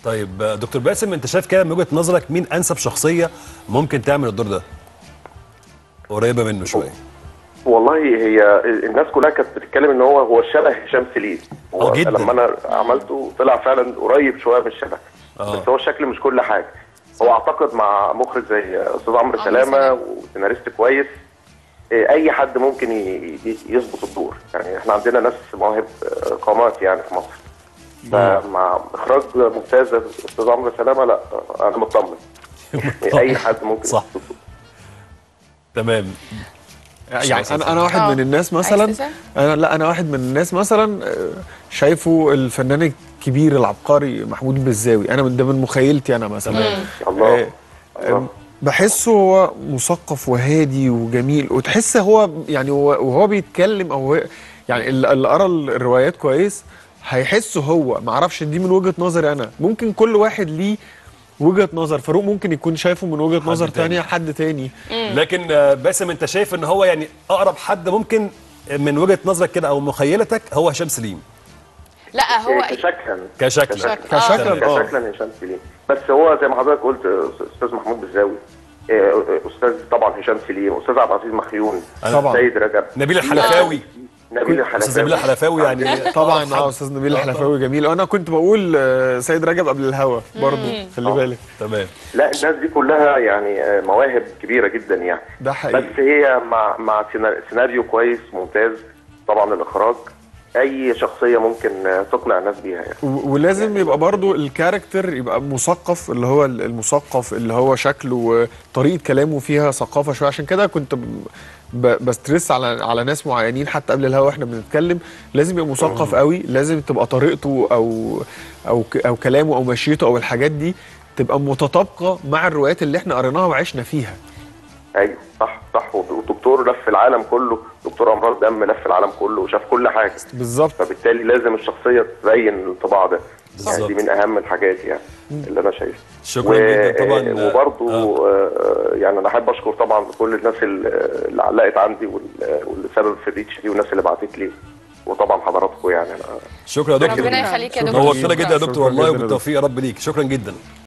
طيب آه، دكتور باسم انت شايف كده من وجهه نظرك مين انسب شخصيه ممكن تعمل الدور ده قريبه منه شويه والله هي الناس كلها كانت بتتكلم ان هو هو شبه هشام سليم هو آه، جداً. لما انا عملته طلع فعلا قريب شويه من الشبه آه. بس هو الشكل مش كل حاجه هو اعتقد مع مخرج زي استاذ عمرو سلامه وسيناريست كويس إيه، اي حد ممكن ي- ي- يظبط الدور يعني احنا عندنا ناس مواهب آه، قامات يعني في مصر فمع اخراج ممتاز استاذ عمرو سلامه لا آه، انا مطمن اي حد ممكن صح. يظبط الدور. تمام يعني انا انا واحد آه. من الناس عايز مثلا تسأل؟ انا لا انا واحد من الناس مثلا آه، شايفه الفنان الكبير العبقري محمود البزاوي انا من ده من مخيلتي انا مثلا الله آه، الله. بحسه هو مثقف وهادي وجميل وتحس هو يعني هو وهو بيتكلم او هو يعني اللي اللي قرا الروايات كويس هيحسه هو ما اعرفش دي من وجهة نظري انا ممكن كل واحد ليه وجهة نظر فاروق ممكن يكون شايفه من وجهة نظر تاني. تانية حد تاني لكن آه، باسم انت شايف ان هو يعني اقرب حد ممكن من وجهه نظرك كده او مخيلتك هو هشام سليم لا هو كشكلا كشكل كشكل. كشكلا اه كشكلا هشام سليم بس هو زي ما حضرتك قلت استاذ محمود بالزاوي آه، استاذ طبعا هشام سليم استاذ عبد العزيز مخيون طبعا. سيد رجب نبيل الحلفاوي نبيل استاذ نبيل الحلفاوي الحلفاوي يعني طبعا اه استاذ نبيل الحلفاوي جميل انا كنت بقول آه، سيد رجب قبل الهوا برضه خلي آه. بالك تمام لا الناس دي كلها يعني آه، مواهب كبيره جدا يعني ده حقيقي بس هي مع مع سينا- سيناريو كويس ممتاز طبعا الاخراج اي شخصيه ممكن آه، تقنع الناس بيها يعني و- ولازم يبقى برضو الكاركتر يبقى مثقف اللي هو ال- المثقف اللي هو شكله وطريقه كلامه فيها ثقافه شويه عشان كده كنت ب- ب- بستريس على على ناس معينين حتى قبل الهوا واحنا بنتكلم لازم يبقى مثقف قوي لازم تبقى طريقته او او ك- او كلامه او مشيته او الحاجات دي تبقى متطابقه مع الروايات اللي احنا قريناها وعشنا فيها ايوه صح صح والدكتور لف العالم كله دكتور امراض دم لف العالم كله وشاف كل حاجه بالظبط فبالتالي لازم الشخصيه تبين الطباع ده يعني بالظبط. دي من اهم الحاجات يعني اللي انا شايفها شكرا جدا طبعا وبرضه آه. آه. يعني انا احب اشكر طبعا كل الناس اللي اللي علقت عندي وال- واللي سبب في الريتش دي والناس اللي بعتت لي وطبعا حضراتكم يعني انا شكرا يا دكتور ربنا يخليك يا دكتور نورتنا جدا يا دكتور شكراً والله جداً يا وبالتوفيق يا رب ليك شكرا جدا